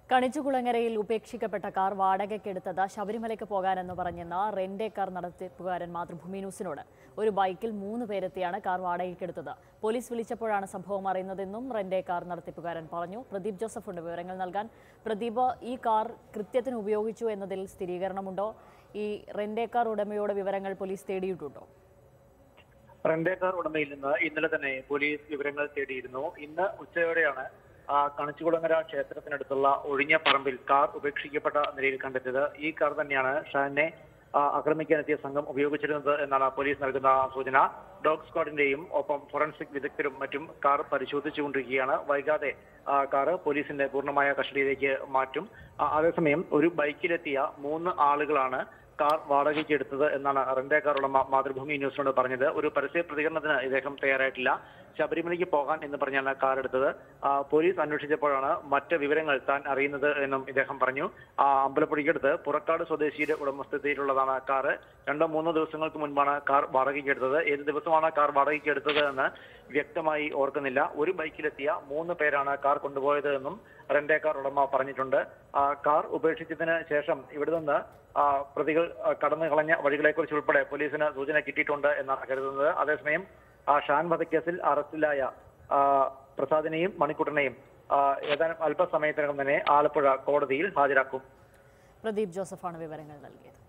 കണിച്ചുകുളങ്ങരയിൽ ഉപേക്ഷിക്കപ്പെട്ട കാർ വാടകയ്ക്കെടുത്തത് ശബരിമലയ്ക്ക് പോകാനെന്ന് പറഞ്ഞെന്ന റെന്റേ കാർ നടത്തിപ്പുകാരൻ മാതൃഭൂമി ന്യൂസിനോട് ഒരു ബൈക്കിൽ മൂന്ന് പേരെത്തിയാണ് കാർ വാടകയ്ക്കെടുത്തത് പോലീസ് വിളിച്ചപ്പോഴാണ് സംഭവം അറിയുന്നതെന്നും റെന്റേ കാർ നടത്തിപ്പുകാരൻ പറഞ്ഞു പ്രദീപ് ജോസഫ് ഉണ്ട് വിവരങ്ങൾ നൽകാൻ പ്രദീപ് ഈ കാർ കൃത്യത്തിന് ഉപയോഗിച്ചു എന്നതിൽ സ്ഥിരീകരണമുണ്ടോ ഈ റെന്റേ കാർ ഉടമയുടെ വിവരങ്ങൾ പോലീസ് തേടിയിട്ടുണ്ടോ റെന്റേ കാർ ഉടമയിൽ നിന്ന് ഇന്നലെ തന്നെ പോലീസ് വിവരങ്ങൾ തേടിയിരുന്നു ഇന്ന് ഉച്ചയോടെയാണ് ആ, കണിച്ചുകുളങ്ങര ക്ഷേത്രത്തിനടുത്തുള്ള ഒഴിഞ്ഞ പറമ്പിൽ കാർ ഉപേക്ഷിക്കപ്പെട്ട നിലയിൽ കണ്ടെത്തിയത് ഈ കാർ തന്നെയാണ് ഷാനെ ആ, ആക്രമിക്കാനെത്തിയ സംഘം ഉപയോഗിച്ചിരുന്നത് എന്നാണ് പോലീസ് നൽകുന്ന സൂചന ഡോഗ് സ്ക്വാഡിന്റെയും ഒപ്പം ഫോറൻസിക് വിദഗ്ധരും മറ്റും കാർ പരിശോധിച്ചുകൊണ്ടിരിക്കുകയാണ് വൈകാതെ ആ, കാറ് പോലീസിന്റെ പൂർണ്ണമായ കസ്റ്റഡിയിലേക്ക് മാറ്റും ആ, അതേസമയം ഒരു ബൈക്കിലെത്തിയ മൂന്ന് ആളുകളാണ് കാർ വാടകയ്ക്ക് എടുത്തത് എന്നാണ് റെന്റേ കാർ ഉടമ മാതൃഭൂമി ന്യൂസിനോട് പറഞ്ഞത് ഒരു പരസ്യ പ്രതികരണത്തിന് ഇദ്ദേഹം തയ്യാറായിട്ടില്ല ശബരിമലയ്ക്ക് പോകാൻ എന്ന് പറഞ്ഞാണ് കാർ എടുത്തത് ആ, പോലീസ് അന്വേഷിച്ചപ്പോഴാണ് മറ്റ് വിവരങ്ങൾ താൻ അറിയുന്നത് എന്നും ഇദ്ദേഹം പറഞ്ഞു ആ, അമ്പലപ്പുഴയ്ക്കടുത്ത് പുറക്കാട് സ്വദേശിയുടെ ഉടമസ്ഥതയിലുള്ളതാണ് കാറ് രണ്ടോ മൂന്നോ ദിവസങ്ങൾക്ക് മുൻപാണ് കാർ വാടകയ്ക്ക് എടുത്തത് ഏത് ദിവസമാണ് കാർ വാടകയ്ക്ക് എടുത്തത് എന്ന് വ്യക്തമായി ഓർക്കുന്നില്ല ഒരു ബൈക്കിലെത്തിയ മൂന്ന് പേരാണ് കാർ കൊണ്ടുപോയത് എന്നും റെന്റേ കാർ ഉടമ പറഞ്ഞിട്ടുണ്ട് ആ, കാർ ഉപേക്ഷിച്ചതിന് ശേഷം ഇവിടെ നിന്ന് ആ, പ്രതികൾ ആ, കടന്നു കളഞ്ഞ വഴികളെക്കുറിച്ച് ഉൾപ്പെടെ പോലീസിന് സൂചന കിട്ടിയിട്ടുണ്ട് എന്നാണ് കരുതുന്നത് അതേസമയം ആ ഷാൻ വധക്കേസിൽ അറസ്റ്റിലായ ആ, പ്രസാദിനെയും മണിക്കുട്ടനെയും ആ, ഏതാനും അല്പസമയത്തിനകം തന്നെ ആലപ്പുഴ കോടതിയിൽ ഹാജരാക്കും പ്രദീപ് ജോസഫാണ് വിവരങ്ങൾ നൽകിയത്